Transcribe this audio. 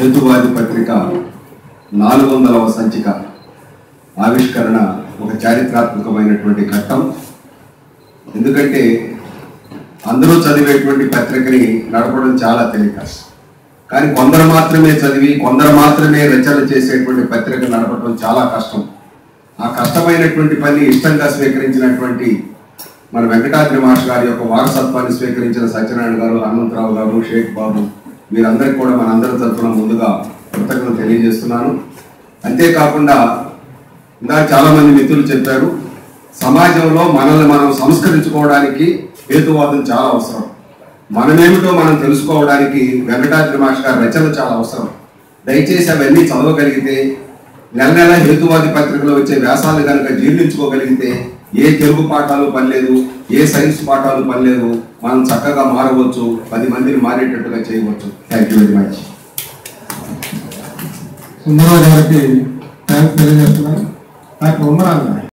హేతువాది పత్రిక నాలుగు వందలవ సంచిక ఆవిష్కరణ ఒక చారిత్రాత్మకమైనటువంటి ఘట్టం ఎందుకంటే అందరూ చదివేటువంటి పత్రికని నడపడం చాలా తేలిక కానీ కొందరు మాత్రమే చదివి కొందరు మాత్రమే రచన చేసేటువంటి పత్రిక నడపడం చాలా కష్టం ఆ కష్టమైనటువంటి పని ఇష్టంగా స్వీకరించినటువంటి మన వెంకటాద్రి మాస్టర్ గారి యొక్క వారసత్వాన్ని స్వీకరించిన సత్యనారాయణ గారు హనుమంతరావు గారు షేక్ బాబు వీరందరికీ కూడా మనందరి తరఫున ముందుగా కృతజ్ఞతలు తెలియజేస్తున్నాను అంతేకాకుండా ఇంకా చాలా మంది మిత్రులు చెప్పారు సమాజంలో మనల్ని మనం సంస్కరించుకోవడానికి హేతువాదం చాలా అవసరం మనమేమిటో మనం తెలుసుకోవడానికి వెంకటాద్రి మాస్టర్ గారి రచనలు చాలా అవసరం దయచేసి అవన్నీ చదవగలిగితే నెల నెల హేతువాది పత్రికలో వచ్చే వ్యాసాలు కనుక జీర్ణించుకోగలిగితే ఏ తెలుగు పాఠాలు పనిలేదు ఏ సైన్స్ పాఠాలు పనిలేదు మనం చక్కగా మారవచ్చు పది మందిని మారేటట్టుగా చేయవచ్చు thank you very much Sundararao గారికి థ్యాంక్స్ తెలియజేస్తున్నాను డాక్టర్ ఉమ్మరాలు గారు